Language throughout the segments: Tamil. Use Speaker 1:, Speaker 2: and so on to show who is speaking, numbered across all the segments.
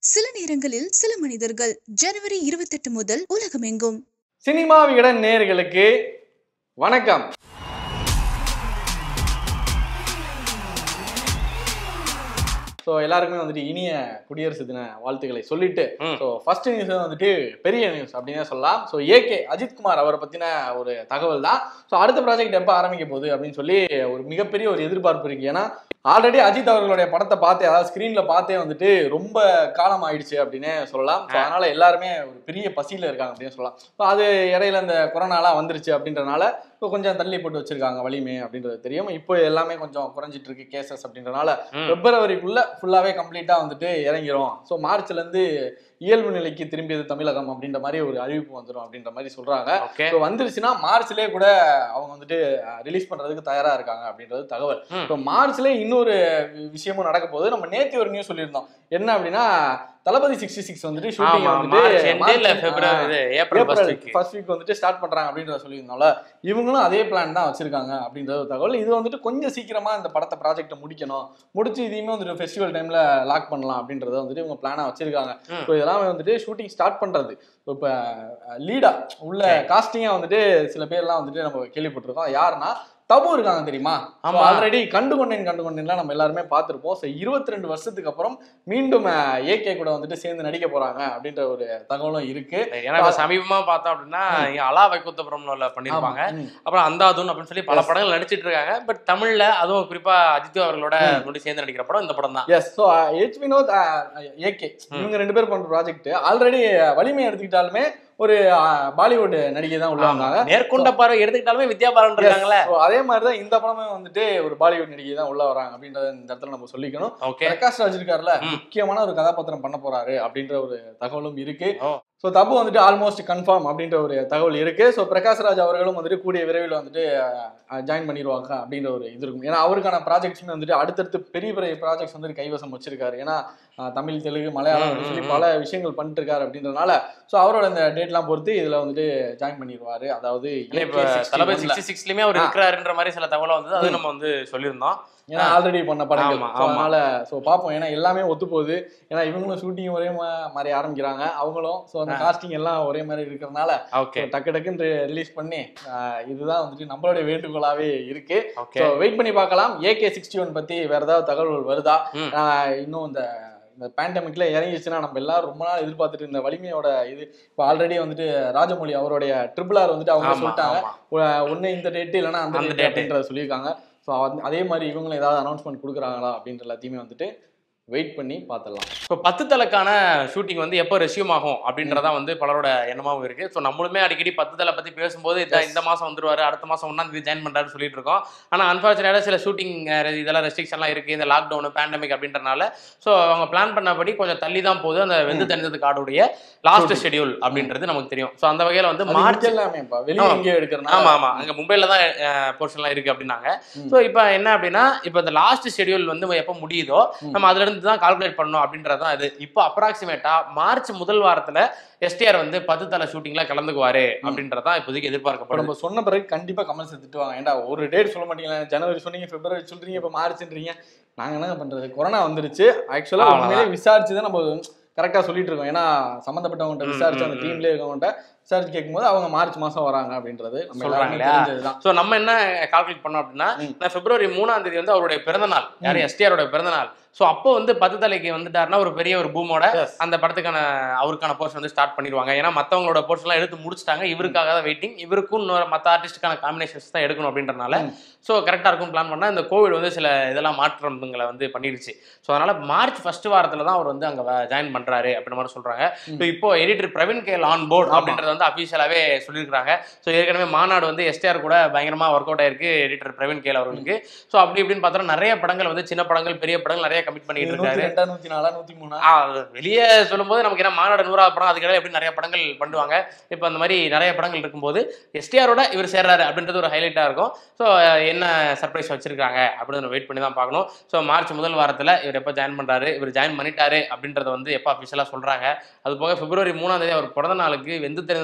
Speaker 1: சில நேரங்களில் சில மனிதர்கள் ஜனவரி இருபத்தெட்டு முதல் உலகமெங்கும்
Speaker 2: சினிமா விகடன் நேயர்களுக்கு வணக்கம் ஸோ எல்லாருக்குமே வந்துட்டு இனிய குடியரசு தின வாழ்த்துக்களை சொல்லிட்டு
Speaker 3: ம்.
Speaker 2: ஸோ ஃபர்ஸ்ட் நியூஸ் வந்துட்டு பெரிய நியூஸ் அப்படின்னே சொல்லலாம் ஸோ ஏகே அஜித்குமார் அவரை பற்றின ஒரு தகவல் தான் ஸோ அடுத்த ப்ராஜெக்ட் எப்போ ஆரம்பிக்க போகுது அப்படின்னு சொல்லி ஒரு மிகப்பெரிய ஒரு எதிர்பார்ப்பு இருக்கு ஏன்னா ஆல்ரெடி அஜித் அவர்களுடைய படத்தை பார்த்தே அதாவது ஸ்க்ரீன்ல பார்த்தே வந்துட்டு ரொம்ப காலம் ஆயிடுச்சு அப்படின்னே சொல்லலாம் ஸோ அதனால எல்லாருமே ஒரு பெரிய பசியில இருக்காங்க அப்படின்னு சொல்லலாம் ஸோ அது இடையில இந்த கொரோனாலாம் வந்துருச்சு அப்படின்றனால இப்போ கொஞ்சம் தள்ளி போட்டு வச்சிருக்காங்க வலிமை அப்படின்றது தெரியும் இப்போ எல்லாமே கொஞ்சம் குறைஞ்சிட்டு இருக்கு கேசஸ் அப்படின்றனால
Speaker 3: ம்.
Speaker 2: பிப்ரவரிக்குள்ள ஃபுல்லாவே கம்ப்ளீட்டா வந்துட்டு இறங்கிரும் ஸோ மார்ச்ல இருந்து இயல்பு நிலைக்கு திரும்பியது தமிழகம் அப்படின்ற மாதிரி ஒரு அறிவிப்பு வந்துடும் அப்படின்ற மாதிரி சொல்றாங்க
Speaker 3: ஓகே
Speaker 2: ஸோ வந்துருச்சுன்னா மார்ச்லயே கூட அவங்க வந்துட்டு ரிலீஸ் பண்றதுக்கு தயாரா இருக்காங்க அப்படின்றது தகவல்
Speaker 3: ம்.
Speaker 2: இப்போ மார்ச்லயே இன்னொரு வி- விஷயமும் நடக்க போகுது நம்ம நேத்தி ஒரு நியூஸ் சொல்லியிருந்தோம் என்ன அப்படின்னா தளபதி சிக்ஸ்டி சிக்ஸ் வந்துட்டு ஷூட்டிங்
Speaker 3: ஆமா மார்ச் எண்டு இல்ல
Speaker 2: வந்துட்டு
Speaker 3: பிப்ரவரி இது April first week
Speaker 2: first week வந்துட்டு ஸ்டார்ட் பண்றாங்க அப்படின்றத சொல்லியிருந்தோம்ல இவங்களும் அதே பிளான் தான் வச்சிருக்காங்க அப்படின்ற ஒரு தகவல் இது வந்துட்டு கொஞ்சம் சீக்கிரமா இந்த படத்தை ப்ராஜெக்ட்டை முடிக்கணும் முடிச்சு இதையுமே வந்துட்டு ஃபெஸ்டிவல் டைம்ல லாக் பண்ணலாம் அப்படின்றத வந்துட்டு இவங்க பிளானா வச்சிருக்காங்க
Speaker 3: ம்.
Speaker 2: ஸோ இதெல்லாம் வந்துட்டு ஷூட்டிங் ஸ்டார்ட் பண்றது இப்போ லீடா உள்ள
Speaker 3: சரி.
Speaker 2: காஸ்டிங்கா வந்துட்டு சில பேர்லாம் வந்துட்டு நம்ம கேள்விப்பட்டிருக்கோம் யாருன்னா தபு இருக்காங்க தெரியுமா
Speaker 3: ஆமா.
Speaker 2: ஆல்ரெடி கண்டு கொண்டேன் கண்டு கொண்டேன்லாம் நம்ம எல்லாருமே பார்த்திருப்போம் ஸோ இருபத்தி ரெண்டு வருஷத்துக்கு அப்புறம் மீண்டும் ஏகே கூட வந்துட்டு சேர்ந்து நடிக்க போறாங்க அப்படின்ற ஒரு தகவலும் இருக்கு
Speaker 3: ஏன்னா இப்ப சமீபமா பார்த்தோம் அப்படின்னா இங்க அலா வைகுத்தபுரம்ல பண்ணிருப்பாங்க
Speaker 2: ஆமா. ம்.
Speaker 3: அப்புறம் அந்தாதுன் அப்படின்னு சொல்லி பல
Speaker 2: Yes.
Speaker 3: படங்கள் நடிச்சிட்டு இருக்காங்க பட் தமிழ்ல அதுவும் குறிப்பா அஜித் அவர்களோட முன்னாடி சேர்ந்து நடிக்கிற படம் இந்த படம் தான்
Speaker 2: yes so H Vinoth AK இவங்க ரெண்டு பேர் பண்ற ப்ராஜெக்ட் ஆல்ரெடி வலிமை எடுத்துக்கிட்டாலுமே ஒரு பாலிவுட் நடிகை தான் உள்ள வந்தாங்க
Speaker 3: நேர்கொண்ட பார்வை எடுத்துக்கிட்டாலுமே வித்யா பாலன் இருக்காங்களே
Speaker 2: So, அதே மாதிரி தான் இந்த படமே வந்துட்டு ஒரு பாலிவுட் நடிகை தான் உள்ள வராங்க அப்படின்றத இந்த இடத்துல நம்ம சொல்லிக்கணும்
Speaker 3: ஓகே
Speaker 2: பிரகாஷ் ராஜ் இருக்காருல்ல
Speaker 3: ம்.
Speaker 2: முக்கியமான ஒரு கதாபாத்திரம் பண்ண போறாரு அப்படின்ற ஒரு தகவலும் இருக்கு
Speaker 3: ஓ.
Speaker 2: ஸோ தப்பு வந்துட்டு ஆல்மோஸ்ட் கன்ஃபார்ம் அப்படின்ற ஒரு தகவல் இருக்கு ஸோ பிரகாஷ் ராஜ் அவர்களும் வந்துட்டு கூடிய விரைவில் வந்துட்டு ஜாயின் பண்ணிடுவாங்க அப்படின்ற ஒரு இது இருக்கும் ஏன்னா அவருக்கான ப்ராஜெக்ட்ஸுமே வந்துட்டு அடுத்தடுத்து பெரிய பெரிய ப்ராஜெக்ட்ஸ் வந்துட்டு கைவசம் வச்சிருக்காரு ஏன்னா அஹ், தமிழ் தெலுங்கு மலையாளம் அப்படின்னு சொல்லி
Speaker 3: ம், ம்,
Speaker 2: பல விஷயங்கள் பண்ணிட்டு இருக்காரு அப்படின்றதுனால ஸோ அவரோட இந்த டேட்லாம் பொறுத்து இதுல வந்துட்டு ஜாயின் பண்ணிடுவாரு அதாவது
Speaker 3: இப்ப
Speaker 2: AK61
Speaker 3: தளபதி
Speaker 2: ல.
Speaker 3: சிக்ஸ்டி சிக்ஸ்லயுமே அவர்
Speaker 2: ஆ.
Speaker 3: இருக்கிறாருன்ற மாதிரி சில தகவல் வந்தது அது நம்ம வந்து சொல்லியிருந்தோம்
Speaker 2: ஏன்னா ஆல்ரெடி பண்ண படங்கள்
Speaker 3: ஆமா,
Speaker 2: So,
Speaker 3: ஆமா.
Speaker 2: அதனால ஸோ பார்ப்போம் ஏன்னா எல்லாமே ஒத்து போகுது ஏன்னா இவங்களும் ஷூட்டிங் ஒரே மா- மாதிரி ஆரம்பிக்கிறாங்க அவங்களும் ஸோ அந்த
Speaker 3: ஆ.
Speaker 2: காஸ்டிங் எல்லாம் ஒரே மாதிரி இருக்கிறதுனால
Speaker 3: ஓகே
Speaker 2: so டக்கு டக்குன்னு ரிலீஸ் பண்ணி ஆஹ் இதுதான் வந்துட்டு நம்மளுடைய வேண்டுகோளாவே இருக்கு
Speaker 3: ஓகே
Speaker 2: ஸோ வெயிட் பண்ணி பார்க்கலாம் ஏகே சிக்ஸ்டி ஒன் பத்தி வேற ஏதாவது தகவல்கள் வருதா
Speaker 3: ம்.
Speaker 2: ஆஹ் இன்னும் இந்த இந்த பேண்டமிக்ல இறங்கிடுச்சுன்னா நம்ம எல்லாரும் ரொம்ப நாள் எதிர்பார்த்துட்டு இருந்த வலிமையோட இது இப்போ ஆல்ரெடி வந்துட்டு ராஜமௌழி அவருடைய ட்ரிபிள் ஆர் வந்துட்டு அவங்க
Speaker 3: ஆமா
Speaker 2: சொல்லிட்டாங்க
Speaker 3: ஆமா
Speaker 2: ஒன்னு இந்த டேட் இல்லைன்னா அந்த
Speaker 3: அந்த
Speaker 2: டேட்
Speaker 3: date.
Speaker 2: அப்படின்றத சொல்லியிருக்காங்க ஸோ அதே மாதிரி இவங்களும் ஏதாவது அனௌன்ஸ்மெண்ட் கொடுக்குறாங்களா அப்படின்ற எல்லாத்தையுமே வந்துட்டு வெயிட் பண்ணி பார்த்துடலாம்
Speaker 3: இப்போ பத்து தலைக்கான ஷூட்டிங் வந்து எப்போ ரெஸ்யூம் ஆகும் அப்படின்றதான் வந்து பலரோட எண்ணமாவும் இருக்கு ஸோ நம்மளுமே அடிக்கடி பத்து தலை பத்தி பேசும்போது இந்த
Speaker 2: Yes.
Speaker 3: இந்த மாசம் வந்துருவாரு அடுத்த மாசம் ஒன்னாம் தேதி ஜாயின் பண்றாரு சொல்லிட்டு இருக்கோம் ஆனா அன்பார்ச்சுனேட்டா சில ஷூட்டிங் இதெல்லாம் ரெஸ்ட்ரிக்ஷன்லாம் இருக்கு இந்த லாக்டவுன் பேண்டமிக் அப்படின்றனால ஸோ அவங்க பிளான் பண்ணபடி கொஞ்சம் தள்ளி தான் போகுது அந்த வெந்து தணிந்தது கார்டுடைய லாஸ்ட்
Speaker 2: Shooting.
Speaker 3: ஷெட்யூல் அப்படின்றது நமக்கு தெரியும் ஸோ அந்த வகையில வந்து
Speaker 2: அது
Speaker 3: மார்ச்
Speaker 2: இங்க எல்லாமேப்பா வெளியே
Speaker 3: ஆமா.
Speaker 2: எங்கேயோ எடுக்கிறனால
Speaker 3: ஆமா ஆமா அங்க மும்பைல தான் போர்ஷன்லாம் இருக்கு அப்படின்னாங்க
Speaker 2: ம்.
Speaker 3: ஸோ இப்போ என்ன அப்படின்னா இப்போ இந்த லாஸ்ட் ஷெட்யூல் வந்து எப்போ முடியுதோ
Speaker 2: ம்.
Speaker 3: நம்ம அதுல இருந்து தான் கால்குலேட் பண்ணணும் அப்படின்றது தான் இது இப்போ அப்ராக்சிமேட்டா மார்ச் முதல் வாரத்துல எஸ்டிஆர் வந்து பத்து தலை ஷூட்டிங்ல கலந்துக்குவாரு அப்படின்றதான் இப்போதைக்கு
Speaker 2: இப்போ
Speaker 3: எதிர்பார்க்கப்படுது
Speaker 2: நம்ம சொன்ன பிறகு கண்டிப்பா கமெண்ட்ஸ் திட்டுவாங்க ஏன்டா ஒரு டேட் சொல்ல மாட்டீங்களா ஜனவரி சொன்னீங்க பிப்ரவரி சொல்றீங்க இப்போ மார்ச்ன்றீங்க நாங்க என்ன பண்றது கொரோனா வந்துருச்சு ஆக்சுவலா
Speaker 3: அவ்வளவுதான்.
Speaker 2: உண்மையிலே விசாரிச்சு தான் நம்ம கரெக்டா சொல்லிட்டு இருக்கோம் ஏன்னா சம்மந்தப்பட்டவங்ககிட்ட
Speaker 3: ம்,
Speaker 2: விசாரிச்சு
Speaker 3: ம்,
Speaker 2: அந்த
Speaker 3: ம்.
Speaker 2: டீம்ல இருக்கவங்ககிட்ட விசாரிச்சு கேட்கும்போது அவங்க மார்ச் மாசம் வராங்க அப்படின்றது நம்ம
Speaker 3: சொல்றாங்க
Speaker 2: எல்லாருமே
Speaker 3: இல்லையா?
Speaker 2: தெரிஞ்சதுதான்
Speaker 3: ஸோ நம்ம என்ன கால்குலேட் பண்ணோம் அப்படின்னா
Speaker 2: ம்.
Speaker 3: நான் பிப்ரவரி மூணாம் தேதி வந்து அவருடைய பிறந்த நாள் யாரு எஸ்டிஆரோட பிறந்த நாள் ஸோ அப்போ வந்து பத்து தலைக்கு வந்துட்டாருன்னா ஒரு பெரிய ஒரு பூமோட
Speaker 2: Yes.
Speaker 3: அந்த படத்துக்கான அவருக்கான போர்ஷன் வந்து ஸ்டார்ட் பண்ணிடுவாங்க ஏன்னா மற்றவங்களோட போர்ஷன்லாம் எடுத்து முடிச்சிட்டாங்க இவருக்காக தான் வெயிட்டிங் இவருக்கும் இன்னொரு மற்ற ஆர்டிஸ்டுக்கான காம்பினேஷன்ஸ் தான் எடுக்கணும் அப்படின்றனால
Speaker 2: ம்.
Speaker 3: ஸோ கரெக்டாக இருக்கும் பிளான் பண்ணால் இந்த கோவிட் வந்து சில இதெல்லாம் மாற்றங்களை வந்து பண்ணிடுச்சு ஸோ அதனால மார்ச் ஃபர்ஸ்ட் வாரத்தில் தான் அவர் வந்து அங்கே ஜாயின் பண்ணுறாரு அப்படின்ற மாதிரி சொல்கிறாங்க ஸோ இப்போ editor Praveen KL on board
Speaker 2: ஆமா.
Speaker 3: அப்படின்றத வந்து அஃபீஷியலாகவே சொல்லியிருக்காங்க ஸோ ஏற்கனவே மாநாடு வந்து எஸ்டிஆர் கூட பயங்கரமாக ஒர்க் அவுட் ஆயிருக்கு எடிட்டர் பிரவீன் கேல் அவர்களுக்கு ஸோ அப்படி இப்படின்னு பார்த்தோம்னா நிறைய படங்கள் வந்து சின்ன படங்கள் பெரிய படங்கள் நிறைய கமிட் பண்ணிட்டு
Speaker 2: நூத்தி
Speaker 3: இருக்காரு
Speaker 2: ரெண்டா நூத்தி நாலா நூத்தி மூணா
Speaker 3: ஆ, அது வெளியே சொல்லும்போது நமக்கு என்ன மாநாடு நூறாவது படம் அதுக்கிடையில எப்படி நிறைய படங்கள் பண்ணுவாங்க இப்போ அந்த மாதிரி நிறைய படங்கள் இருக்கும்போது எஸ்டிஆரோட இவர் சேர்றாரு அப்படின்றது ஒரு ஹைலைட்டாக இருக்கும் ஸோ என்ன சர்ப்ரைஸ் வச்சிருக்காங்க அப்படின்னு வெயிட் பண்ணி தான் பார்க்கணும் ஸோ மார்ச் முதல் வாரத்தில் இவர் எப்போ ஜாயின் பண்ணுறாரு இவர் ஜாயின் பண்ணிட்டாரு அப்படின்றத வந்து எப்போ அஃபிஷியலாக சொல்கிறாங்க அது போக பிப்ரவரி மூணாம் தேதி அவர் பிறந்த நாளுக்கு வெந்து தெரிந்த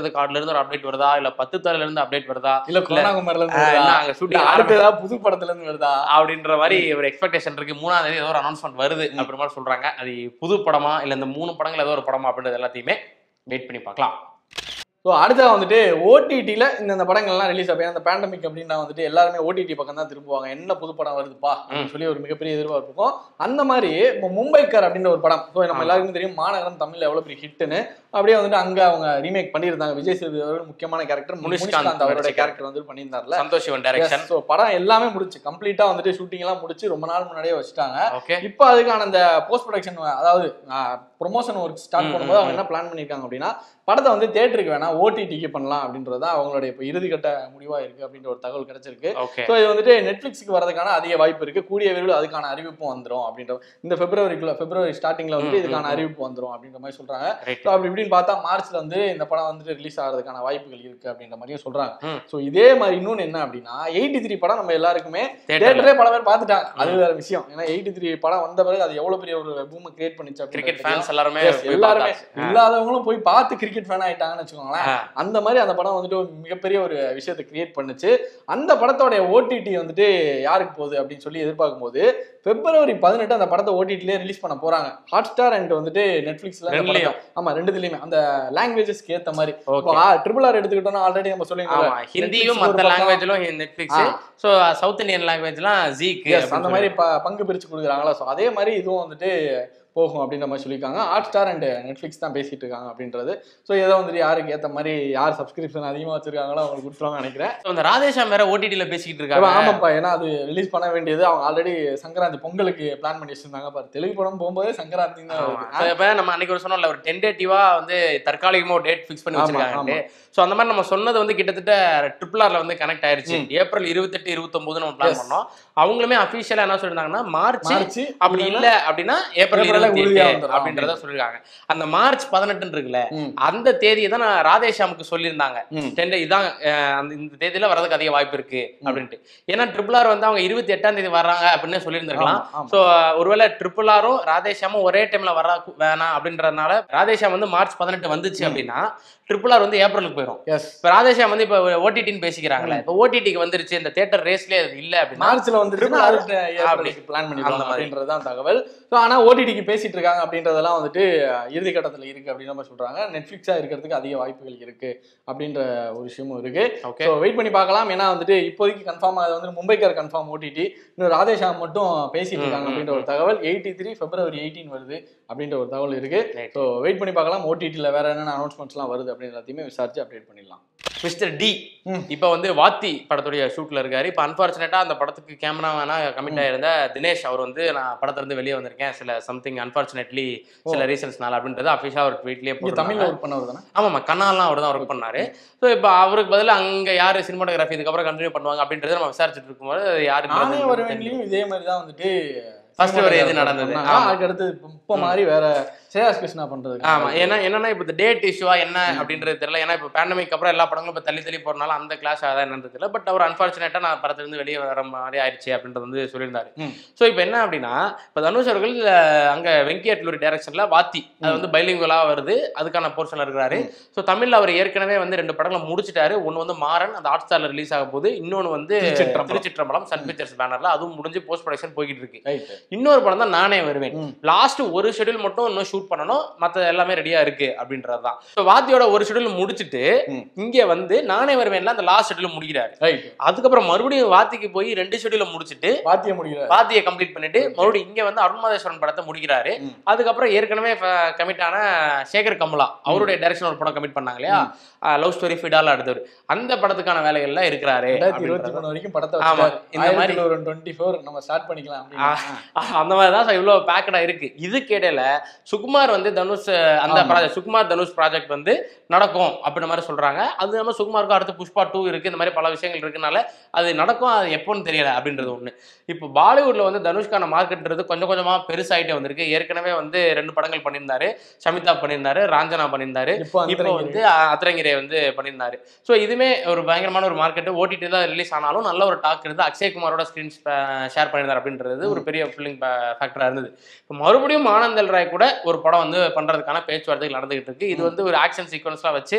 Speaker 3: இருபது கார்டுல இருந்து ஒரு அப்டேட் வருதா இல்ல பத்து தரல இருந்து அப்டேட் வருதா
Speaker 2: இல்ல கருணாகுமரில இருந்து
Speaker 3: ஆஹ்
Speaker 2: வருதா?
Speaker 3: என்ன அங்க
Speaker 2: இல்ல
Speaker 3: ஷூட்டிங்
Speaker 2: அடுத்து ஏதாவது புது படத்துல இருந்து வருதா
Speaker 3: அப்படின்ற மாதிரி ஒரு எக்ஸ்பெக்டேஷன் இருக்கு மூணாம் தேதி ஏதோ ஒரு அனௌன்ஸ்மெண்ட் வருது அப்படி மாதிரி சொல்றாங்க அது புது படமா இல்ல இந்த மூணு படங்கள் ஏதோ ஒரு படமா அப்படின்றது எல்லாத்தையுமே வெயிட் பண்ணி பார்க்கலாம்
Speaker 2: ஸோ அடுத்தது வந்துட்டு ஓடிடியில் இந்த இந்த படங்கள்லாம் ரிலீஸ் ஆகும் அந்த பேண்டமிக் அப்படின்னா வந்துட்டு எல்லாருமே ஓடிடி பக்கம் தான் திரும்புவாங்க என்ன புது படம் வருதுப்பா அப்படின்னு சொல்லி ஒரு மிகப்பெரிய எதிர்பார்ப்பு இருக்கும் அந்த மாதிரி இப்போ மும்பைக்கர் அப்படின்ற ஒரு படம் ஸோ நம்ம
Speaker 3: ஆமா.
Speaker 2: எல்லாருக்கும் தெரியும் மாநகரம் தமிழ்ல எவ்வளவு பெரிய ஹிட்னு அப்படியே வந்துட்டு அங்க அவங்க ரீமேக் பண்ணியிருந்தாங்க விஜய் சேதுபதி அவர்கள் முக்கியமான கேரக்டர்
Speaker 3: முனிஷ்காந்த்
Speaker 2: முனிஷ்காந்த் அவருடைய
Speaker 3: நடிச்ச
Speaker 2: கேரக்டர் வந்து பண்ணியிருந்தார்ல
Speaker 3: சந்தோஷ் சிவன் டைரக்ஷன்
Speaker 2: ஸோ படம் எல்லாமே முடிச்சு கம்ப்ளீட்டா வந்துட்டு ஷூட்டிங் எல்லாம் முடிச்சு ரொம்ப நாள் முன்னாடியே வச்சுட்டாங்க
Speaker 3: ஓகே
Speaker 2: இப்போ அதுக்கான அந்த போஸ்ட் ப்ரொடக்ஷன் அதாவது ப்ரொமோஷன் ஒர்க் ஸ்டார்ட்
Speaker 3: ம்,
Speaker 2: பண்ணும்போது
Speaker 3: ம்,
Speaker 2: அவங்க என்ன பிளான் பண்ணியிருக்காங்க அப்படின்னா படத்தை வந்து தேட்டருக்கு வேணா ஓடிடிக்கு பண்ணலாம் அப்படின்றது தான் அவங்களுடைய இப்போ இறுதிக்கட்ட முடிவா இருக்கு அப்படின்ற ஒரு தகவல் கிடைச்சிருக்கு
Speaker 3: ஓகே
Speaker 2: ஸோ இது வந்துட்டு நெட்ஃபிளிக்ஸ்க்கு வரதுக்கான அதிக வாய்ப்பு இருக்கு கூடிய விரைவில் அதுக்கான அறிவிப்பும் வந்துரும் அப்படின்ற இந்த பிப்ரவரிக்குள்ள பிப்ரவரி ஸ்டார்டிங்ல வந்துட்டு
Speaker 3: ம், ம்,
Speaker 2: இதுக்கான
Speaker 3: ம்.
Speaker 2: அறிவிப்பு வந்துரும் அப்படின்ற மாதிரி சொல்றாங்க
Speaker 3: ரைட்
Speaker 2: ஸோ அப்படி இப்படின்னு பார்த்தா மார்ச்ல வந்து இந்த படம் வந்துட்டு ரிலீஸ் ஆகிறதுக்கான வாய்ப்புகள் இருக்கு அப்படின்ற மாதிரியும் சொல்றாங்க
Speaker 3: ம்.
Speaker 2: ஸோ இதே மாதிரி இன்னொன்னு என்ன அப்படின்னா எயிட்டி த்ரீ படம் நம்ம எல்லாருக்குமே
Speaker 3: தேட்டர்ல
Speaker 2: தேட்டரே பல பேர் பார்த்துட்டாங்க அது வேற விஷயம் ஏன்னா எயிட்டி த்ரீ படம் வந்த பிறகு அது எவ்வளவு பெரிய ஒரு பூமை கிரியேட் பண்ணிச்சு
Speaker 3: கிரிக்கெட்
Speaker 2: அப்படின்றது
Speaker 3: ஃபேன்ஸ் எல்லாருமே
Speaker 2: Yes,
Speaker 3: போய்
Speaker 2: எல்லாருமே
Speaker 3: பார்த்தாச்சு. ஆ.
Speaker 2: இல்லாதவங்களும் போய் பார்த்து கிரிக்கெட் ஃபேன் ஆயிட்டாங்கன்னு வச்சுக்கோங்களேன்
Speaker 3: ஆ.
Speaker 2: அந்த மாதிரி அந்த படம் வந்துட்டு ஒரு மிகப்பெரிய ஒரு விஷயத்தை கிரியேட் பண்ணுச்சு அந்த படத்தோட ஓடிடி வந்துட்டு யாருக்கு போகுது அப்படின்னு சொல்லி எதிர்பார்க்கும் போது பிப்ரவரி பதினெட்டு அந்த படத்தை ஓடிடிலே ரிலீஸ் பண்ண போறாங்க ஹாட் ஸ்டார் அண்ட் வந்துட்டு நெட்ஃபிளிக்ஸ்ல அந்த
Speaker 3: ரெண்டுலயும்.
Speaker 2: படத்தை- ஆமா ரெண்டுலயுமே அந்த லாங்குவேஜஸ்க்கு ஏத்த மாதிரி
Speaker 3: ஓகே
Speaker 2: ட்ரிபிள் ஆர் எடுத்துக்கிட்டோம்னா ஆல்ரெடி நம்ம
Speaker 3: ஆமா
Speaker 2: சொல்லியிருக்கோம்
Speaker 3: ஹிந்தியும் மத்த லாங்குவேஜ்லும் நெட்ஃபிளிக்ஸ் சோ சவுத் இந்தியன் லாங்குவேஜ்லாம் ஜீக்கு
Speaker 2: அந்த மாதிரி ப- பங்கு பிரிச்சு கொடுக்குறாங்களா ஸோ அதே மாதிரி இதுவும் வந்துட்டு போகும் அப்படின்ற மாதிரி சொல்லியிருக்காங்க ஹாட் ஸ்டார் அண்ட் நெட்ஃபிளிக்ஸ் தான் பேசிட்டு இருக்காங்க அப்படின்றது ஸோ ஏதோ வந்துட்டு யாருக்கு ஏத்த மாதிரி யார் சப்ஸ்கிரிப்ஷன் அதிகமா வச்சிருக்காங்களோ அவங்களுக்கு கொடுத்துருவாங்க நினைக்கிறேன்
Speaker 3: இந்த ராதேஷாம் வேற ஓடிடில பேசிக்கிட்டு
Speaker 2: ஆமா,
Speaker 3: இருக்காங்க
Speaker 2: ஆமாப்பா ஏன்னா அது ரிலீஸ் பண்ண வேண்டியது அவங்க ஆல்ரெடி சங்கராந்தி பொங்கலுக்கு பிளான் பண்ணி வச்சிருந்தாங்க பாரு தெலுங்கு படம் போகும்போது சங்கராந்தி தான்
Speaker 3: ஆமா.
Speaker 2: வருது.
Speaker 3: So, இப்ப நம்ம அன்னைக்கு ஒரு சொன்னோம்ல ஒரு டென்டேட்டிவா வந்து தற்காலிகமா ஒரு டேட் ஃபிக்ஸ் பண்ணி
Speaker 2: ஆமா,
Speaker 3: வச்சிருக்காங்க சோ அந்த மாதிரி நம்ம சொன்னது வந்து கிட்டத்தட்ட ட்ரிபிள் ஆர்ல வந்து கனெக்ட் ஆயிருச்சு ஏப்ரல் இருபத்தெட்டு இருபத்தொன்பது நம்ம பிளான்
Speaker 2: Yes.
Speaker 3: பண்ணோம் அவங்களுமே அபிஷியலா என்ன சொல்லிருந்தாங்கன்னா மார்ச்
Speaker 2: மார்ச்
Speaker 3: அப்படி இல்ல அப்படின்னா ஏப்ரல்
Speaker 2: ஏப்ரல்ல
Speaker 3: இருபத்தி
Speaker 2: உறுதியா
Speaker 3: எட்டு
Speaker 2: வந்துரும்
Speaker 3: அப்படின்றத சொல்லிருக்காங்க அந்த மார்ச் பதினெட்டுன்னு இருக்குல்ல
Speaker 2: ம்.
Speaker 3: அந்த தேதியை தான் நான் ராதேஷாமுக்கு சொல்லியிருந்தாங்க
Speaker 2: ம்.
Speaker 3: டென் இதான் அஹ், அந்த இந்த தேதியில வர்றதுக்கு அதிக வாய்ப்பு இருக்கு அப்படின்ட்டு ஏன்னா ட்ரிபிள் ஆர் வந்து அவங்க இருபத்தி எட்டாம் தேதி வர்றாங்க அப்படின்னு சொல்லியிருந்திருக்கலாம்
Speaker 2: ஆமா, ஆமா.
Speaker 3: ஸோ ஒருவேளை ட்ரிபிள் ஆரும் ராதேஷாமும் ஒரே டைம்ல வர வேணாம் அப்படின்றதுனால ராதேஷாம் வந்து மார்ச் பதினெட்டு வந்துச்சு அப்படின்னா ட்ரிபிள் ஆர் வந்து ஏப்ரலுக்கு போயிடும்
Speaker 2: Yes.
Speaker 3: இப்போ ராதேஷாம் வந்து இப்போ ஓடிடின்னு பேசிக்கிறாங்களே இப்போ ஓடிடிக்கு வந்துருச்சு இந்த தேட்டர் ரேஸ்லயே அது இல்ல அப்படின்னா
Speaker 2: மார்ச்ல வந்து
Speaker 3: Triple R
Speaker 2: ஏப்ரலுக்கு பிளான்
Speaker 3: அந்த
Speaker 2: பண்ணிருக்காங்க
Speaker 3: மாதிரி.
Speaker 2: அப்படின்றது தான் தகவல் ஸோ ஆனா ஓடிடிக்கு பேசிட்டு இருக்காங்க அப்படின்றதெல்லாம் வந்துட்டு அஹ், இறுதி கட்டத்துல இருக்கு அப்படின்னு நம்ம சொல்றாங்க நெட்ஃபிளிக்ஸா இருக்கிறதுக்கு அதிக வாய்ப்புகள் இருக்கு அப்படின்ற ஒரு விஷயமும் இருக்கு
Speaker 3: ஓகே
Speaker 2: ஸோ வெயிட் பண்ணி பார்க்கலாம் ஏன்னா வந்துட்டு இப்போதைக்கு கன்ஃபார்ம் அது வந்து மும்பைக்கார் கன்ஃபார்ம் ஓடிடி இன்னும் ராதேஷாம் மட்டும் பேசிட்டு இருக்காங்க
Speaker 3: ம்,
Speaker 2: அப்படின்ற ஒரு தகவல் எயிட்டி த்ரீ பிப்ரவரி எயிட்டீன் வருது அப்படின்ற ஒரு தகவல் இருக்கு
Speaker 3: Right.
Speaker 2: ஸோ வெயிட் பண்ணி பார்க்கலாம் ஓடிடியில் வேற என்னென்ன அனௌன்ஸ்மெண்ட்ஸ்லாம் வருது அப்படின்னு எல்லாத்தையுமே விசாரிச்சு அப்டேட் பண்ணிடலாம்
Speaker 3: மிஸ்டர் டி
Speaker 2: ம்.
Speaker 3: இப்போ வந்து வாத்தி படத்துடைய ஷூட்ல இருக்காரு இப்போ அன்பார்ச்சுனேட்டா அந்த படத்துக்கு கேமரா வேணா கமிட் ஆயிருந்த தினேஷ் அவர் வந்து நான் படத்துல இருந்து வெளியே வந்திருக்கேன் சில சம்திங் அன்பார்ச்சுனேட்லி சில ரீசன்ஸ்னால அப்படின்றது அஃபிஷியலா ஒரு ட்வீட்லயே
Speaker 2: இங்க தமிழ்ல
Speaker 3: போட்டு
Speaker 2: ஒர்க் பண்ணவர் தானே
Speaker 3: ஆமாம்மா கண்ணாலாம் அவர் தான் ஒர்க் பண்ணாரு ஸோ இப்போ அவருக்கு பதிலா அங்க யாரு சினிமாட்டோகிராஃபி இதுக்கப்புறம் கண்டினியூ பண்ணுவாங்க அப்படின்றத நம்ம விசாரிச்சுட்டு இருக்கும்போது யாருக்கு
Speaker 2: நானே
Speaker 3: பதில் தெரியல.
Speaker 2: வருவேன்லயும் இதே மாதிரி தான் வந்துட்டு
Speaker 3: First ஒரு இது நடந்தது.
Speaker 2: பண்ணாங்க.
Speaker 3: ஆமா.
Speaker 2: அதுக்கு அடுத்து இப்போ மாதிரி வேற ஸ்ரேயாஸ் கிருஷ்ணா பண்றது
Speaker 3: ஆமா ஏன்னா என்னன்னா இப்போ இந்த டேட் இஷ்யூவா என்ன அப்படின்றது தெரியல ஏன்னா இப்போ பேண்டமிக் அப்புறம் எல்லா படங்களும் இப்போ தள்ளி தள்ளி போறனால அந்த கிளாஸ் அதான் என்னன்றது தெரியல பட் அவர் அன்பார்ச்சுனேட்டா நான் படத்துல இருந்து வெளியே வர மாதிரி ஆயிடுச்சு அப்படின்றது வந்து சொல்லியிருந்தாரு
Speaker 2: ம்.
Speaker 3: ஸோ இப்போ என்ன அப்படின்னா இப்போ தனுஷ் அவர்கள் அஹ், அங்க வெங்கி அட்லூரி டைரக்ஷன்ல வாத்தி அது வந்து பைலிங்குவலா வருது அதுக்கான போர்ஷன்ல இருக்கிறாரு ஸோ தமிழ்ல அவர் ஏற்கனவே வந்து ரெண்டு படங்களை முடிச்சிட்டாரு ஒன்னு வந்து மாறன் அந்த ஹாட் ஸ்டார்ல ரிலீஸ் ஆக போகுது இன்னொன்னு வந்து
Speaker 2: திருச்சிற்றம்பலம்.
Speaker 3: திருச்சிற்றம்பலம் சன் பிக்சர்ஸ் பேனர்ல அதுவும் முடிஞ்சு போஸ்ட் ப்ரொடக்ஷன் போய்கிட்டு இருக்கு
Speaker 2: ரைட்
Speaker 3: இன்னொரு படம் தான் நானே வருவேன்
Speaker 2: ம்.
Speaker 3: லாஸ்ட் ஒரு ஷெட்யூல் மட்டும் இன்னும் ஷூட் பண்ணணும் மத்த எல்லாமே ரெடியா இருக்கு அப்படின்றது தான் ஸோ வாத்தியோட ஒரு ஷெட்யூல் முடிச்சுட்டு
Speaker 2: ம்.
Speaker 3: இங்க வந்து நானே வருவேன்ல அந்த லாஸ்ட் ஷெட்யூல் முடிக்கிறாரு
Speaker 2: ரைட்
Speaker 3: அதுக்கப்புறம் மறுபடியும் வாத்திக்கு போய் ரெண்டு ஷெட்யூல முடிச்சுட்டு
Speaker 2: பாத்திய முடியல
Speaker 3: வாத்தியை கம்ப்ளீட் பண்ணிட்டு மறுபடியும் இங்க வந்து அருண்மாதேஸ்வரன் படத்தை முடிக்கிறாரு
Speaker 2: ம்.
Speaker 3: அதுக்கப்புறம் ஏற்கனவே கமிட் ஆன சேகர் கமலா அவருடைய டைரக்ஷன் ஒரு படம் கமிட் பண்ணாங்க இல்லையா லவ் ஸ்டோரி ஃபிடால அடுத்தவர் அந்த படத்துக்கான வேலைகள்ல இருக்கிறாரு
Speaker 2: ரெண்டாயிரத்தி இருபத்தி
Speaker 3: அப்படின்றது.
Speaker 2: மூணு வரைக்கும் படத்தை
Speaker 3: ஆமா,
Speaker 2: வச்சாரு
Speaker 3: இந்த மாதிரி-
Speaker 2: இந்த மாதிரி டுவெண்ட்டி ஃபோர் நம்ம ஸ்டார்ட் பண்ணிக்கலாம் அப்படின்னு.
Speaker 3: ஆஹ் அந்த மாதிரி தான் இவ்வளோ பேக்கடா இருக்கு இதுக்கு இடையில சுகுமார் வந்து தனுஷ் அந்த
Speaker 2: ஆமா.
Speaker 3: ப்ராஜெக்ட் சுகுமார் தனுஷ் ப்ராஜெக்ட் வந்து நடக்கும் அப்படின்ற மாதிரி சொல்றாங்க அது இல்லாமல் சுகுமாருக்கு அடுத்து புஷ்பா டூ இருக்கு இந்த மாதிரி பல விஷயங்கள் இருக்கனால அது நடக்கும் அது எப்போன்னு தெரியல அப்படின்றது ஒண்ணு இப்போ பாலிவுட்ல வந்து தனுஷ்கான மார்க்கெட்ன்றது கொஞ்சம் கொஞ்சமா பெருசாயிட்டே வந்திருக்கு ஏற்கனவே வந்து ரெண்டு படங்கள் பண்ணியிருந்தாரு சமிதா பண்ணியிருந்தாரு ராஞ்சனா பண்ணியிருந்தாரு
Speaker 2: இப்போ
Speaker 3: இப்போ
Speaker 2: அந்த
Speaker 3: வந்து அ- அத்திரங்கிரை வந்து பண்ணியிருந்தாரு ஸோ இதுவுமே ஒரு பயங்கரமான ஒரு மார்க்கெட் ஓடிடி தான் ரிலீஸ் ஆனாலும் நல்ல ஒரு டாக் இருந்து அக்ஷய்குமாரோட ஸ்க்ரீன் ஷேர் பண்ணியிருந்தார் அப்படின்றது ஒரு பெரிய ஃபில்லிங் ஃபேக்டரா இருந்தது இப்போ மறுபடியும் ஆனந்தல் ராய் கூட ஒரு படம் வந்து பண்றதுக்கான பேச்சுவார்த்தைகள் நடந்துகிட்டு இருக்கு இது வந்து ஒரு ஆக்ஷன் சீக்வன்ஸ்லாம் வச்சு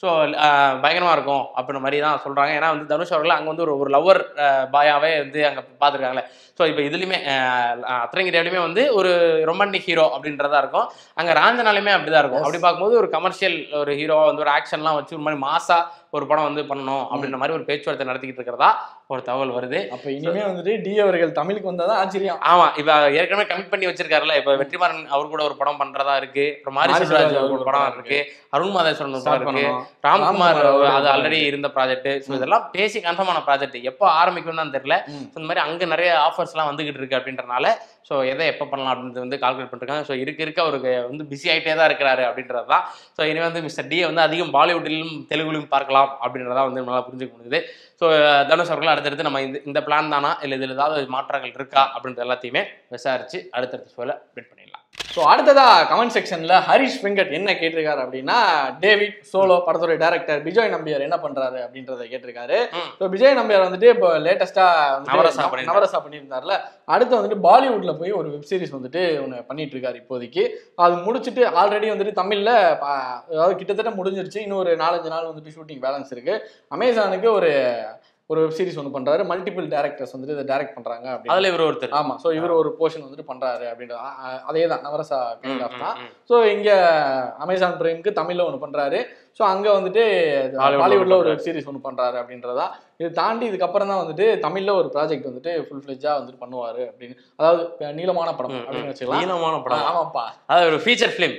Speaker 3: ஸோ பயங்கரமாக இருக்கும் அப்படின்ற மாதிரி தான் சொல்கிறாங்க ஏன்னா வந்து தனுஷ் அவர்கள் அங்கே வந்து ஒரு ஒரு லவ்வர் பாயாவே வந்து அங்கே பார்த்துருக்காங்களே ஸோ இப்போ இதுலையுமே அத்தனைங்கிறையிலுமே வந்து ஒரு ரொமான்டிக் ஹீரோ அப்படின்றதா இருக்கும் அங்கே ராஞ்சனாலுமே அப்படிதான் இருக்கும்
Speaker 2: Yes.
Speaker 3: அப்படி பார்க்கும்போது ஒரு கமர்ஷியல் ஒரு ஹீரோவா வந்து ஒரு ஆக்ஷன்லாம் வச்சு ஒரு மாதிரி மாசா ஒரு படம் வந்து பண்ணணும் அப்படின்ற மாதிரி ஒரு பேச்சுவார்த்தை நடத்திக்கிட்டு இருக்கிறதா ஒரு தகவல் வருது
Speaker 2: அப்ப இனிமே வந்துட்டு டி அவர்கள் தமிழுக்கு வந்தாதான் ஆச்சரியம்
Speaker 3: ஆமா இப்ப ஏற்கனவே கமிட் பண்ணி வச்சிருக்காருல்ல இப்ப வெற்றிமாறன் அவர் கூட ஒரு படம் பண்றதா இருக்கு அப்புறம் மாரி
Speaker 2: மாரி
Speaker 3: செல்வராஜ்
Speaker 2: செல்வராஜ்
Speaker 3: ஒரு படம் இருக்கு அருண் மாதேஸ்வரன் ஒரு
Speaker 2: Start
Speaker 3: படம் இருக்கு
Speaker 2: பண்ணணும்.
Speaker 3: ராம்குமார்
Speaker 2: ராம்குமார் அவர்
Speaker 3: அது
Speaker 2: ஒரு
Speaker 3: ஆல்ரெடி இருந்த ப்ராஜெக்ட் ஸோ இதெல்லாம் பேசி கன்ஃபார்ம் ஆன ப்ராஜெக்ட் எப்போ ஆரம்பிக்கும்னு தான் தெரியல
Speaker 2: ம்.
Speaker 3: So இந்த மாதிரி அங்க நிறைய ஆஃபர்ஸ் எல்லாம் வந்துகிட்டு இருக்கு அப்படின்றனால ஸோ எதை எப்போ பண்ணலாம் அப்படின்றது வந்து கால்குலேட் பண்ணிருக்காங்க ஸோ இருக்க இருக்க அவருக்கு வந்து பிஸி ஆகிட்டே தான் இருக்கிறாரு அப்படின்றது தான் ஸோ இனி வந்து மிஸ்டர் டியை வந்து அதிகம் பாலிவுட்டிலும் தெலுங்குலையும் பார்க்கலாம் அப்படின்றதா வந்து நம்மளால புரிஞ்சுக்க முடியுது ஸோ தனுஷ் அவர்கள் அடுத்தடுத்து நம்ம இந்த இந்த பிளான் தானா இல்லை இதில் ஏதாவது மாற்றங்கள் இருக்கா அப்படின்றது எல்லாத்தையுமே விசாரிச்சு அடுத்தடுத்து சொல்ல அப்டேட் பண்ணிடலாம்
Speaker 2: ஸோ அடுத்ததா கமெண்ட் செக்ஷன்ல ஹரிஷ் வெங்கட் என்ன கேட்டிருக்காரு அப்படின்னா டேவிட் சோலோ படத்துடைய டைரக்டர் விஜய் நம்பியார் என்ன பண்றாரு அப்படின்றத கேட்டிருக்காரு
Speaker 3: ம்.
Speaker 2: ஸோ விஜய் நம்பியார் வந்துட்டு இப்போ லேட்டஸ்டா
Speaker 3: நவரசா பண்ணியிருந்தாரு.
Speaker 2: நவரசா பண்ணியிருந்தார்ல அடுத்து வந்துட்டு பாலிவுட்ல போய் ஒரு வெப் சீரிஸ் வந்துட்டு ஒன்று பண்ணிட்டு இருக்காரு இப்போதைக்கு அது முடிச்சுட்டு ஆல்ரெடி வந்துட்டு தமிழ்ல ப- அதாவது கிட்டத்தட்ட முடிஞ்சிருச்சு இன்னும் ஒரு நாலஞ்சு நாள் வந்துட்டு ஷூட்டிங் பேலன்ஸ் இருக்கு அமேசானுக்கு ஒரு ஒரு வெப் சீரிஸ் ஒன்று பண்றாரு மல்டிபிள் டேரக்டர்ஸ் வந்துட்டு இதை டைரக்ட் பண்றாங்க அப்படின்னு
Speaker 3: அதுல இவர் ஒருத்தர்
Speaker 2: ஆமா ஸோ இவர் ஒரு போர்ஷன் வந்துட்டு பண்றாரு அப்படின்ற அதே தான் நவரசா கைண்ட் ஆஃப் தான்
Speaker 3: ம், ம்.
Speaker 2: ஸோ இங்க அமேசான் பிரைம்க்கு தமிழ்ல ஒன்று பண்றாரு ஸோ அங்க வந்துட்டு
Speaker 3: Hollywood
Speaker 2: பாலிவுட்ல ஒரு
Speaker 3: பண்றாரு.
Speaker 2: வெப் சீரிஸ் ஒன்று பண்றாரு அப்படின்றதா இது தாண்டி இதுக்கப்புறம் தான் வந்துட்டு தமிழ்ல ஒரு ப்ராஜெக்ட் வந்துட்டு ஃபுல் ஃபிளெஜ்ஜா வந்துட்டு பண்ணுவாரு அப்படின்னு அதாவது இப்ப நீளமான படம்
Speaker 3: ம், ம்.
Speaker 2: அப்படின்னு வச்சுக்கலாம்
Speaker 3: நீளமான படம்
Speaker 2: ஆமாப்பா
Speaker 3: அதாவது ஒரு ஃபீச்சர் ஃபிலிம்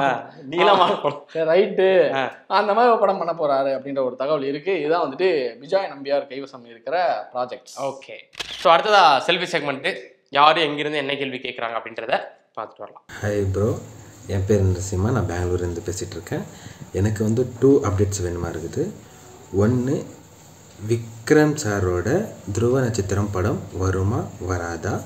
Speaker 3: நீளமான படம்
Speaker 2: ரைட்டு
Speaker 3: ஆ.
Speaker 2: அந்த மாதிரி ஒரு படம் பண்ண போறாரு அப்படின்ற ஒரு தகவல் இருக்கு இதுதான் வந்துட்டு விஜய் நம்பியார் கைவசம் இருக்கிற ப்ராஜெக்ட்
Speaker 3: ஓகே ஸோ அடுத்ததா செல்ஃபி செக்மெண்ட் யாரு எங்கிருந்து என்ன கேள்வி கேட்குறாங்க அப்படின்றத பார்த்துட்டு வரலாம்
Speaker 4: ஹாய் ப்ரோ என் பேர் நரசிம்மா நான் பெங்களூர்லேருந்து பேசிகிட்டு இருக்கேன் எனக்கு வந்து டூ அப்டேட்ஸ் வேணுமா இருக்குது ஒன்று விக்ரம் சாரோட துருவ நட்சத்திரம் படம் வருமா வராதா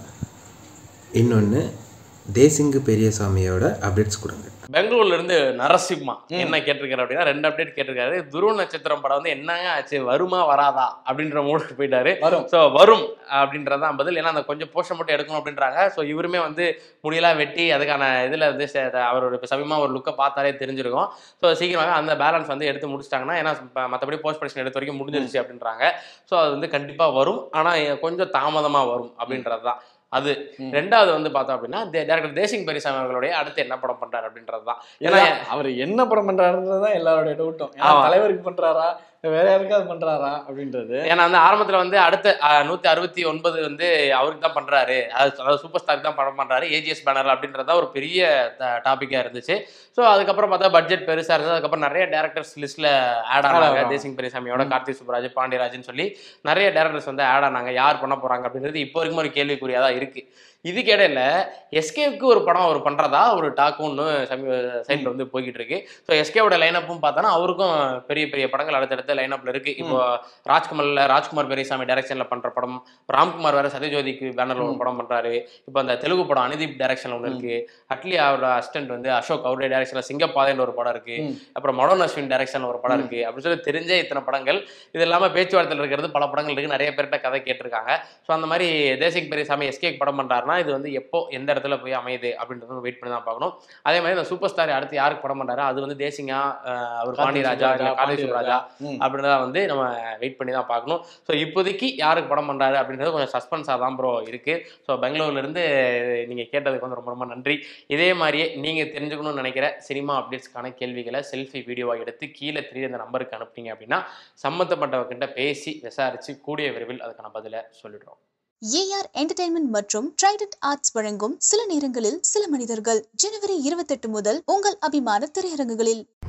Speaker 4: இன்னொன்று தேசிங்கு பெரியசாமியோட அப்டேட்ஸ் கொடுங்க
Speaker 3: பெங்களூர்ல இருந்து நரசிம்மா என்ன கேட்டிருக்காரு அப்படின்னா ரெண்டு அப்டேட் கேட்டிருக்காரு துருவ நட்சத்திரம் படம் வந்து என்னங்க ஆச்சு வருமா வராதா அப்படின்ற மூடுக்கு போயிட்டாரு
Speaker 2: வரும்
Speaker 3: ஸோ வரும் அப்படின்றதான் பதில் ஏன்னா அந்த கொஞ்சம் போர்ஷன் மட்டும் எடுக்கணும் அப்படின்றாங்க ஸோ இவருமே வந்து முடியெல்லாம் வெட்டி அதுக்கான இதில் வந்து சே- அவரோட இப்போ சமயமாக ஒரு லுக்கை பார்த்தாலே தெரிஞ்சிருக்கும் ஸோ சீக்கிரமாக அந்த பேலன்ஸ் வந்து எடுத்து முடிச்சிட்டாங்கன்னா ஏன்னா இப்ப மற்றபடி போஸ்ட் ப்ரொடக்ஷன் எடுத்த வரைக்கும் முடிஞ்சிருச்சு அப்படின்றாங்க ஸோ அது வந்து கண்டிப்பாக வரும் ஆனால் கொஞ்சம் தாமதமாக வரும் அப்படின்றது தான் அது
Speaker 2: ம்.
Speaker 3: ரெண்டாவது வந்து பார்த்தோம் அப்படின்னா டேரக்டர் தேசிங் பெரியசாமி அவர்களுடைய அடுத்து என்ன படம் பண்றாரு அப்படின்றது தான் ஏன்னா
Speaker 2: ஏன்னா அவர் என்ன படம் பண்றாருன்றது தான் எல்லாருடைய டவுட்டும்
Speaker 3: ஆமா.
Speaker 2: தலைவருக்கு பண்றாரா இல்ல வேற யாருக்காவது பண்றாரா அப்படின்றது
Speaker 3: ஏன்னா வந்து ஆரம்பத்துல வந்து அடுத்த அஹ், நூத்தி அறுபத்தி ஒன்பது வந்து அவருக்கு தான் பண்றாரு அதாவது அதாவது சூப்பர் ஸ்டாருக்கு தான் படம் பண்றாரு ஏஜிஎஸ் பேனர் அப்படின்றதா ஒரு பெரிய டாபிக்கா இருந்துச்சு ஸோ அதுக்கப்புறம் பார்த்தா பட்ஜெட் பெருசா இருந்தது அதுக்கப்புறம் நிறைய டேரக்டர்ஸ் லிஸ்ட்ல ஆட் ஆனாங்க
Speaker 2: ஆமா.
Speaker 3: தேசிங் பெரியசாமியோட கார்த்திக் சுப்ராஜ் பாண்டியராஜன் சொல்லி நிறைய டேரக்டர்ஸ் வந்து ஆட் ஆனாங்க யார் பண்ண போறாங்க அப்படின்றது இப்போ வரைக்கும் ஒரு கேள்விக்குறியா தான் இருக்கு இதுக்கு இடையில எஸ்கேவுக்கு ஒரு படம் அவர் பண்றதா ஒரு டாக்கும் ஒன்று சமீப சைட்ல வந்து போய்கிட்டு இருக்கு ஸோ எஸ்கேவோட லைனப்பும் பார்த்தோன்னா அவருக்கும் பெரிய பெரிய படங்கள் அடுத்தடுத்த லைனப்ல இருக்கு இப்போ ராஜ்குமார்ல ராஜ்குமார் பெரியசாமி டைரக்ஷன்ல பண்ற படம் ராம்குமார் வேற சத்யஜோதிக்கு பேனர்ல ஒரு படம் பண்றாரு இப்போ அந்த தெலுங்கு படம் அனிதீப் டைரக்ஷன்ல ஒன்று இருக்கு அட்லி அவரோட அசிஸ்டன்ட் வந்து அசோக் அவருடைய டைரக்ஷன்ல சிங்கப்பாதைன்னு ஒரு படம் இருக்கு
Speaker 2: ம்.
Speaker 3: அப்புறம் மனோன் அஸ்வின் டைரக்ஷன்ல ஒரு படம்
Speaker 2: ம்.
Speaker 3: இருக்கு அப்படின்னு சொல்லி தெரிஞ்ச இத்தனை படங்கள் இது இல்லாம பேச்சுவார்த்தையில் இருக்கிறது பல படங்கள் இருக்கு நிறைய பேர்கிட்ட கதை கேட்டிருக்காங்க ஸோ அந்த மாதிரி தேசிக் பெரியசாமி எஸ்கேக் படம் பண்றாருன்னா இது வந்து எப்போ எந்த இடத்துல போய் அமையுது அப்படின்றது வெயிட் பண்ணி தான் பார்க்கணும் அதே மாதிரி இந்த சூப்பர் ஸ்டார் அடுத்து யாருக்கு படம் பண்றாரு அது வந்து தேசிங்கா அஹ், அவர் பாண்டியராஜா இல்ல கார்த்திக் சுப்ராஜா
Speaker 2: ம்.
Speaker 3: அப்படின்றத வந்து நம்ம வெயிட் பண்ணி தான் பார்க்கணும் ஸோ இப்போதைக்கு யாருக்கு படம் பண்றாரு அப்படின்றது கொஞ்சம் சஸ்பென்ஸாக தான் ப்ரோ இருக்கு ஸோ பெங்களூர்ல இருந்து நீங்க கேட்டதுக்கு வந்து ரொம்ப ரொம்ப நன்றி இதே மாதிரியே நீங்க தெரிஞ்சுக்கணும்னு நினைக்கிற சினிமா அப்டேட்ஸ்க்கான கேள்விகளை செல்ஃபி வீடியோவா எடுத்து கீழே தெரிய இந்த நம்பருக்கு அனுப்புனீங்க அப்படின்னா சம்மந்தப்பட்டவர்கிட்ட பேசி விசாரிச்சு கூடிய விரைவில் அதுக்கான பதிலை சொல்லிடுறோம்
Speaker 1: ஏஆர் என்டர்டைன்மெண்ட் மற்றும் ட்ரைடன்ட் ஆர்ட்ஸ் வழங்கும் சில நேரங்களில் சில மனிதர்கள் ஜனவரி இருபத்தெட்டு முதல் உங்கள் அபிமான திரையரங்குகளில்